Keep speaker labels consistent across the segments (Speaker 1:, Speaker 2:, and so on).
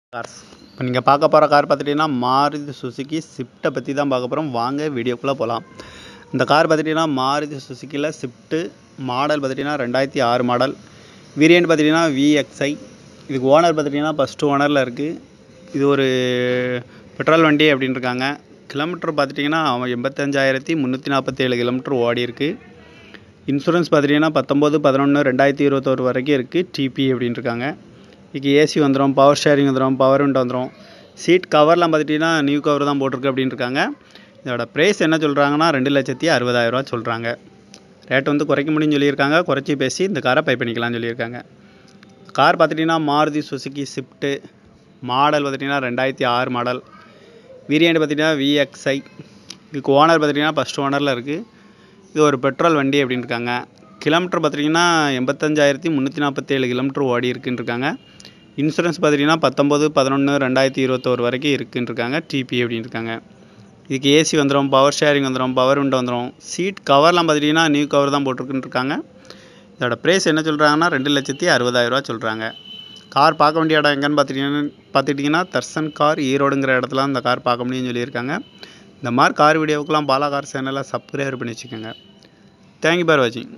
Speaker 1: Cars இப்போ நீங்கள் பார்க்க போகிற கார் பார்த்துட்டிங்கன்னா மாருதி சுசுகி ஸ்விஃப்ட்டை பற்றி தான் பார்க்க போகிறோம் வாங்க வீடியோக்குள்ளே போகலாம் இந்த கார் பார்த்துட்டிங்கன்னா மாருதி சுசுகியில் ஸ்விஃப்ட்டு மாடல் பார்த்துட்டிங்கன்னா ரெண்டாயிரத்தி ஆறு மாடல் வேரியன்ட் பார்த்துட்டிங்கன்னா விஎக்ஸ்ஐ இதுக்கு ஓனர் பார்த்துட்டிங்கன்னா ஃபஸ்ட்டு ஓனரில் இருக்குது இது ஒரு பெட்ரோல் வண்டி அப்படின்னு இருக்காங்க கிலோமீட்டர் பார்த்துட்டிங்கன்னா அவன் எண்பத்தஞ்சாயிரத்தி முந்நூற்றி நாற்பத்தேழு கிலோமீட்டர் ஓடி இருக்குது இன்சூரன்ஸ் பார்த்துட்டிங்கன்னா பத்தொம்போது பதினொன்று ரெண்டாயிரத்தி இருபத்தோரு வரைக்கும் இருக்குது டிபி அப்படின்னு இருக்காங்க இதுக்கு ஏசி வந்துடும் பவர் ஷேரிங் வந்துடும் பவர் விண்டோ வந்துடும் சீட் கவர்லாம் பார்த்துட்டிங்கன்னா நியூ கவர் தான் போட்டிருக்கு அப்படின்னு இருக்காங்க இதோட ப்ரைஸ் என்ன சொல்கிறாங்கன்னா ரெண்டு லட்சத்தி அறுபதாயிரரூவா சொல்கிறாங்க ரேட் வந்து குறைக்க முடியும்னு சொல்லியிருக்காங்க குறைச்சி பேசி இந்த காரை பை பண்ணிக்கலாம்னு சொல்லியிருக்காங்க கார் பார்த்துட்டிங்கன்னா மாருதி சுசுகி ஸ்விஃப்ட்டு மாடல் பார்த்துட்டிங்கன்னா ரெண்டாயிரத்தி ஆறு மாடல் வேரியண்ட் பார்த்திங்கன்னா விஎக்ஸ்ஐ இதுக்கு ஓனர் பார்த்திங்கன்னா ஃபஸ்ட் ஓனரில் இருக்குது இது ஒரு பெட்ரோல் வண்டி அப்படின்னு இருக்காங்க கிலோமீட்டர் பார்த்திங்கன்னா எண்பத்தஞ்சாயிரத்தி முந்நூற்றி நாற்பத்தேழு கிலோமீட்டர் ஓடி இருக்குன்னு இருக்காங்க இன்சூரன்ஸ் பார்த்திங்கன்னா பத்தொம்போது பதினொன்று ரெண்டாயிரத்தி இருபத்தோரு வரைக்கும் இருக்குன்னு இருக்காங்க டிபி அப்படின்னு இருக்காங்க இதுக்கு ஏசி வந்துடும் பவர் ஷேரிங் வந்துடும் பவர் விண்டோ வந்துடும் சீட் கவர்லாம் பார்த்துட்டிங்கன்னா நியூ கவர் தான் போட்டிருக்குன்னு இருக்காங்க இதோட ப்ரைஸ் என்ன சொல்கிறாங்கன்னா ரெண்டு லட்சத்தி அறுபதாயிரரூவா சொல்கிறாங்க கார் பார்க்க வேண்டிய இடம் எங்கன்னு பார்த்துட்டிங்கன்னா பார்த்துட்டிங்கன்னா தர்சன் கார் ஈரோடுங்கிற இடத்துல இந்த கார் பார்க்க முடியும்னு சொல்லியிருக்காங்க இந்த மாதிரி கார் வீடியோவுக்கெலாம் பாலா கார் சேனலை சப்ஸ்கிரைப் பண்ணி வச்சுக்கோங்க தேங்க்யூ பார் வாட்சிங்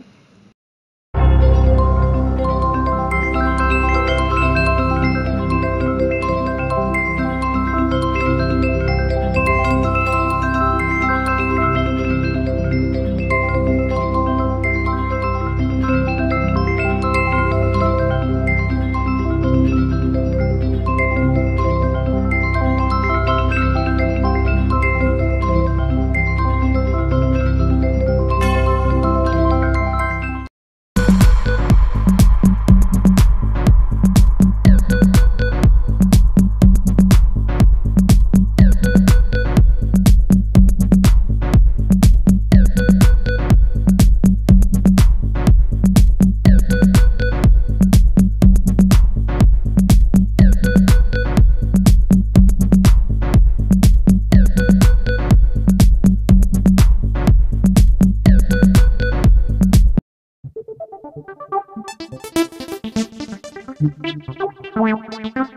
Speaker 2: Wow, wow, wow.